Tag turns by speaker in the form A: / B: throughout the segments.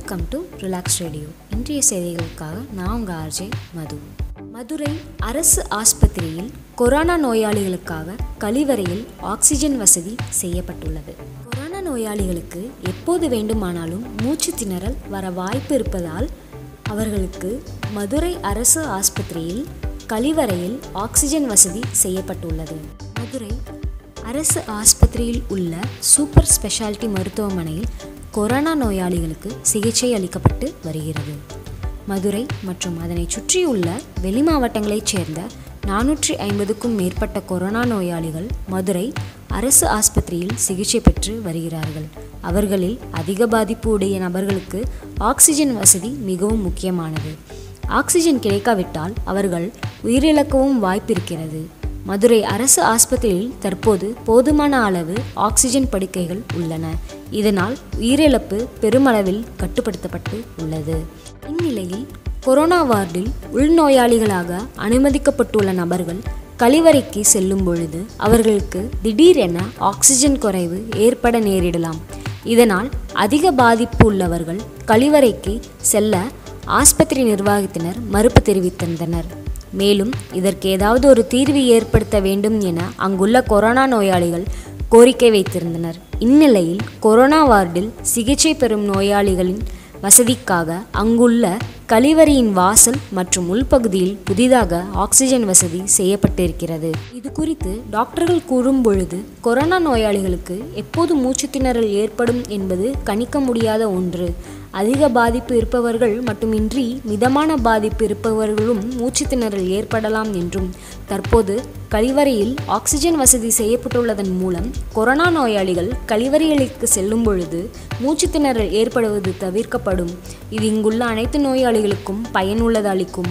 A: welcome to relax radio இன்றைய செய்திகளுக்காக நான் உங்கள் ஆர்ஜே மது மதுரை அரசு ஆஸ்பத்திரியில் கொரோனா நோயாளிகளுக்காக கழிவறையில் ஆக்சிஜன் வசதி செய்யப்பட்டுள்ளது கொரோனா நோயாளிகளுக்கு எப்போது வேண்டுமானாலும் மூச்சு திணறல் வர வாய்ப்பு இருப்பதால் அவர்களுக்கு மதுரை அரசு ஆஸ்பத்திரியில் கழிவறையில் ஆக்சிஜன் வசதி செய்யப்பட்டுள்ளது மதுரை அரசு ஆஸ்பத்திரியில் உள்ள சூப்பர் ஸ்பெஷாலிட்டி மருத்துவமனையில் கொரோனா நோயாளிகளுக்கு சிகிச்சை அளிக்கப்பட்டு வருகிறது மதுரை மற்றும் அதனைச் சுற்றியுள்ள வெளி மாவட்டங்களைச் சேர்ந்த நானூற்றி ஐம்பதுக்கும் மேற்பட்ட கொரோனா நோயாளிகள் மதுரை அரசு ஆஸ்பத்திரியில் சிகிச்சை பெற்று வருகிறார்கள் அவர்களில் அதிக பாதிப்பு உடைய நபர்களுக்கு ஆக்சிஜன் வசதி மிகவும் முக்கியமானது ஆக்சிஜன் கிடைக்காவிட்டால் அவர்கள் உயிரிழக்கவும் வாய்ப்பிருக்கிறது மதுரை அரசு ஆஸ்பத்திரியில் தற்போது போதுமான அளவு ஆக்சிஜன் படுக்கைகள் உள்ளன இதனால் உயிரிழப்பு பெருமளவில் கட்டுப்படுத்தப்பட்டு உள்ளது இந்நிலையில் கொரோனா வார்டில் உள்நோயாளிகளாக அனுமதிக்கப்பட்டுள்ள நபர்கள் கழிவறைக்கு செல்லும் பொழுது அவர்களுக்கு திடீரென ஆக்சிஜன் குறைவு ஏற்பட நேரிடலாம் இதனால் அதிக பாதிப்பு உள்ளவர்கள் கழிவறைக்கு செல்ல ஆஸ்பத்திரி நிர்வாகத்தினர் மறுப்பு தெரிவித்திருந்தனர் மேலும் இதற்கு ஏதாவது ஒரு தீர்வு ஏற்படுத்த வேண்டும் என அங்குள்ள கொரோனா நோயாளிகள் கோரிக்கை வைத்திருந்தனர் இந்நிலையில் கொரோனா வார்டில் சிகிச்சை பெறும் நோயாளிகளின் வசதிக்காக அங்குள்ள கழிவறையின் வாசல் மற்றும் உள்பகுதியில் புதிதாக ஆக்சிஜன் வசதி செய்யப்பட்டிருக்கிறது இது குறித்து டாக்டர்கள் கூறும் பொழுது கொரோனா நோயாளிகளுக்கு எப்போது மூச்சு திணறல் ஏற்படும் என்பது கணிக்க முடியாத ஒன்று அதிக பாதிப்பு இருப்பவர்கள் மட்டுமின்றி மிதமான பாதிப்பு இருப்பவர்களும் மூச்சு திணறல் ஏற்படலாம் என்றும் தற்போது கழிவறையில் ஆக்சிஜன் வசதி செய்யப்பட்டுள்ளதன் மூலம் கொரோனா நோயாளிகள் கழிவறைகளுக்கு செல்லும் பொழுது மூச்சு திணறல் ஏற்படுவது தவிர்க்கப்படும் இது இங்குள்ள அனைத்து நோயாளிகளுக்கும் பயனுள்ளது அளிக்கும்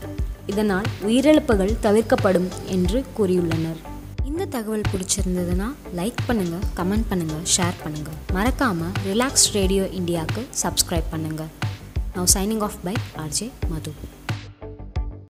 A: இதனால் உயிரிழப்புகள் தவிர்க்கப்படும் என்று கூறியுள்ளனர் இந்த தகவல் பிடிச்சிருந்ததுன்னா லைக் பண்ணுங்கள் கமெண்ட் பண்ணுங்கள் ஷேர் பண்ணுங்கள் மறக்காமல் ரிலாக்ஸ் ரேடியோ இந்தியாவுக்கு சப்ஸ்கிரைப் பண்ணுங்கள் now signing off by RJ Madhu